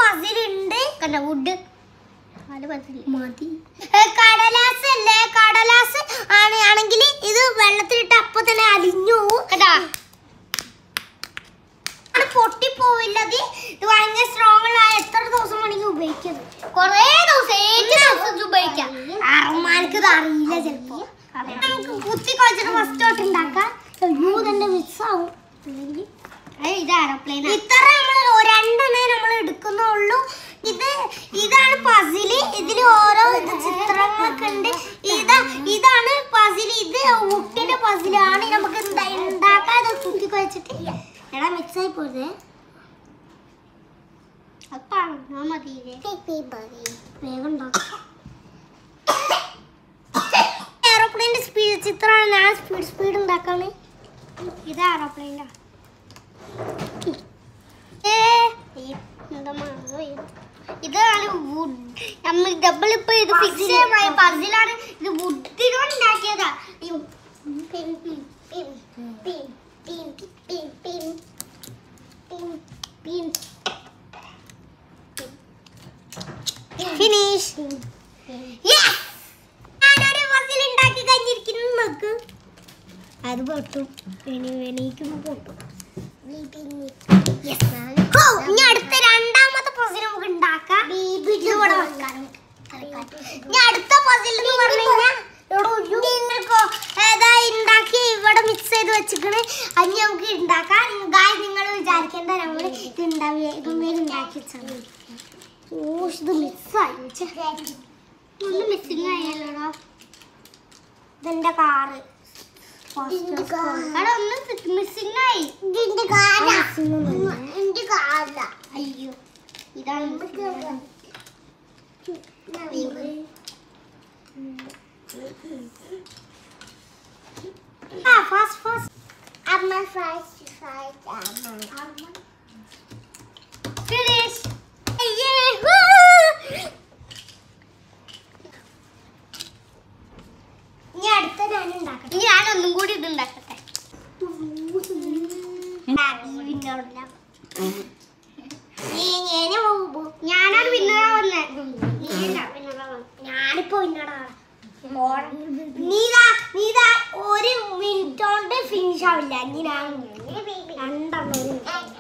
puzzle ഉണ്ട് കണ്ട would മതി കടലാസ് അല്ലേ കടലാസ് ആണ് ആണെങ്കിൽ ഇത് വെള്ളത്തിലിട്ട് അപ്പൊ തന്നെ അലിഞ്ഞു പോവും കേട്ടാ അത് പൊട്ടിപ്പോവില്ലത് ഇത് ഭയങ്കര സ്ട്രോങ് ആയ എത്ര ദിവസം വേണമെങ്കിൽ ഉപയോഗിക്കാം കൊറേ ദിവസം ഏഴ് ദിവസം ഇത് ഉപയോഗിക്കാം അറമാർക്ക് ഇത് അറിയില്ല ചിലപ്പോ നമുക്ക് കുത്തി കുഴച്ചിട്ട് ഫസ്റ്റ് തൊട്ട് ഉണ്ടാക്കാം അയ്യോ തന്നെ മിക്സ് ആവും അല്ലെങ്കിൽ ഇത് എയർപ്ലെയിൻ ഇത്ര നമ്മൾ രണ്ടെണ്ണേ നമ്മൾ എടുക്കുന്നുള്ളൂ ഇത് ഇതാണ് പസില് ഇതിൽ ഓരോ ഇത് ചിത്രങ്ങളൊക്കെ ഉണ്ട് ഇതാ ഇതാണ് പസില് ഇത് ഉട്ടിന്റെ പസിലാണ് നമുക്ക് ഉണ്ടാ- ഉണ്ടാക്കാൻ ഇത് കുത്തി കുഴച്ചിട്ട് എടാ മിക്സ് ആയി പോരുതേ വേഗം എയറോപ്ലെയിന്റെ സ്പീഡ് ചിത്രമാണ് ഞാൻ സ്പീഡ് സ്പീഡ് ഉണ്ടാക്കാണ് ഇത് എയറോപ്ലെയിൻ്റെ ഇതാണ് വുഡ് നമ്മൾ ഡബിൾ ഇപ്പൊ ഇത് ഫിക്സ് ചെയ്യാൻ പസിലാണ് ഇത് വുഡിനോട് ഉണ്ടാക്കിയതാ ഈ പിൻ പിൻ പിൻ പിൻ പിൻ പിൻ പിൻ പിൻ പിൻ ഫിനിഷ് ഞാനൊരു പസിൽ ഉണ്ടാക്കി കഴിഞ്ഞിരിക്കുന്നു നോക്ക് അത് പൊട്ടും ഇനി എണീക്കുമ്പോ പൊട്ടും ഓ, ഇനി അടുത്ത രണ്ടാമത്തെ പസിൽ നമുക്ക് ഉണ്ടാക്കാം ഇത് ഇവിടെ വെക്കാം ഇനി അടുത്ത പസിൽ എന്ന് പറഞ്ഞു കഴിഞ്ഞാൽ ഏതാ ഉണ്ടാക്കി ഇവിടെ മിക്സ് ചെയ്ത് വെച്ചിക്കണ് അത് നമുക്ക് ഉണ്ടാക്കാം ഗായ് നിങ്ങൾ വിചാരിക്കേണ്ട നമ്മൾ ഇത് ഉണ്ടാവില്ല ഇതൊന്നും ഉണ്ടാക്കി വെച്ചാൽ ഓ ഇത് മിക്സായി ഒന്ന് മിസ്സിങ് ആയല്ലോടാ ഇതെന്റെ കാറ് എടാ ഒന്ന് മിസ്സിങ് ആയി ഇതിന്റെ എന്റെ കാറ അയ്യോ ഇതാണ് ആ ഫാസ്റ്റ് ഫാസ്റ്റ് അമ്മ ഫാസ്റ്റ് ഫാസ്റ്റ് അമ്മ ഫിനിഷ് ഇനി അടുത്ത ഞാൻ ഉണ്ടാക്കട്ടെ ഇനി ഞാൻ ഒന്നും കൂടി ഇത് ഉണ്ടാക്കട്ടെ ഞാനാണ് വിന്നറാ ഞാനിപ്പോ വിന്നറാണ് നീതാ നീതാ ഒരു മിനിറ്റ് കൊണ്ട് ഫിനിഷ് ആവില്ല ഇനി ഞാൻ രണ്ടെണ്ണം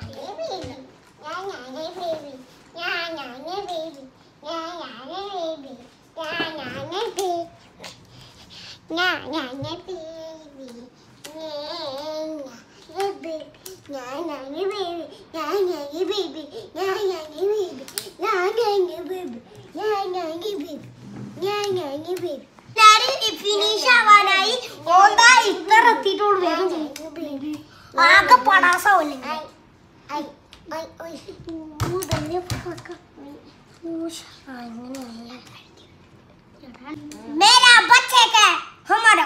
ഫിനിഷ് ആവാനായി ഓന്താ ഇത്ര എത്തിയിട്ടുള്ളൂ വേഗം ചെയ്യും ആകെ പടാസാവല്ലേ मेरा बच्चे का हमारा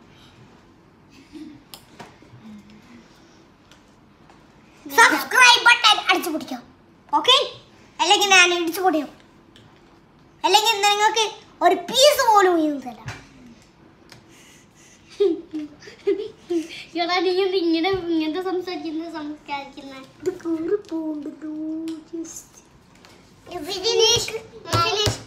സബ്സ്ക്രൈബ് ബട്ടൺ അടിച്ചു പിടിക്കാം ഓക്കെ അല്ലെങ്കിൽ ഞാൻ ഇടിച്ചു പൊടിയും അല്ലെങ്കിൽ നിങ്ങൾക്ക് ഒരു പീസ് പോലും വീഴും തരാം എടാ നീ എന്ത് ഇങ്ങനെ ഇങ്ങനത്തെ സംസാരിക്കുന്ന സംസ്കാരിക്കുന്ന ഇത് കീറി പോകുന്നുണ്ടോ ജസ്റ്റ് ഫിനിഷ് ഫിനിഷ്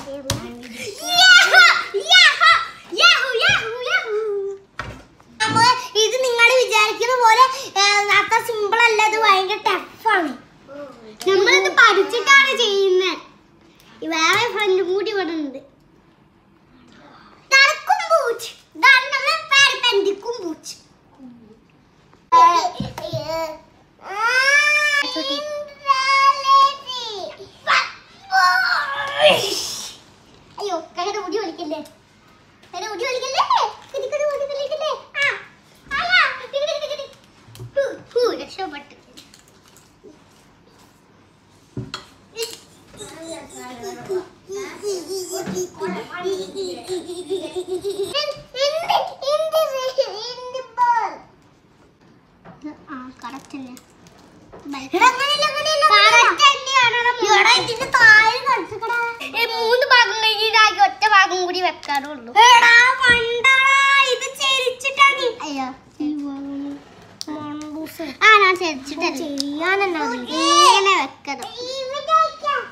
ഇത് നിങ്ങൾ വിചാരിക്കുന്ന പോലെ ഏ, അത്ര സിമ്പിൾ അല്ല ഇത് ഭയങ്കര ടഫാണ് നമ്മളിത് പഠിച്ചിട്ടാണ് ചെയ്യുന്നത് വേറെ ഫ്രണ്ടും കൂടി ഇവിടെ ഉണ്ട് തലക്കും പൂച്ച് ഇതാണ് നമ്മൾ പേരപ്പന്തിക്കും പൂച്ച് അയ്യോ കൈയുടെ മുടി വലിക്കല്ലേ കൈയുടെ മുടി വലിക്കല്ലേ കിടിക്കടി മുടി വലിക്കല്ലേ ആ ആയാ കിടി കിടി കിടി ഹൂ ഹൂ രക്ഷപ്പെട്ടു ആ കറക്റ്റ് തന്നെ ഈ മൂന്ന് ഭാഗം കഴിഞ്ഞിട്ടാക്കി ഒറ്റ ഭാഗം കൂടി വെക്കാറുള്ളൂ അയ്യോ ആ ഞാൻ ചരിച്ചിട്ടല്ല ഇങ്ങനെ വെക്കണം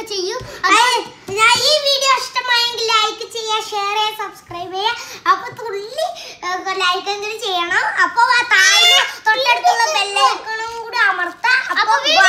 ചെയ്യൂ അപ്പോൾ ഞാൻ ഈ വീഡിയോ ഇഷ്ടമായെങ്കിൽ ലൈക്ക് ചെയ്യുക ഷെയർ ചെയ്യുക സബ്സ്ക്രൈബ് ചെയ്യുക അപ്പൊ തുള്ളി ലൈക്ക് എങ്കിലും ചെയ്യണം അപ്പൊ ആ താഴെ തൊട്ടടുത്തുള്ള ബെല്ലൈക്കണും കൂടി അമർത്താം അപ്പൊ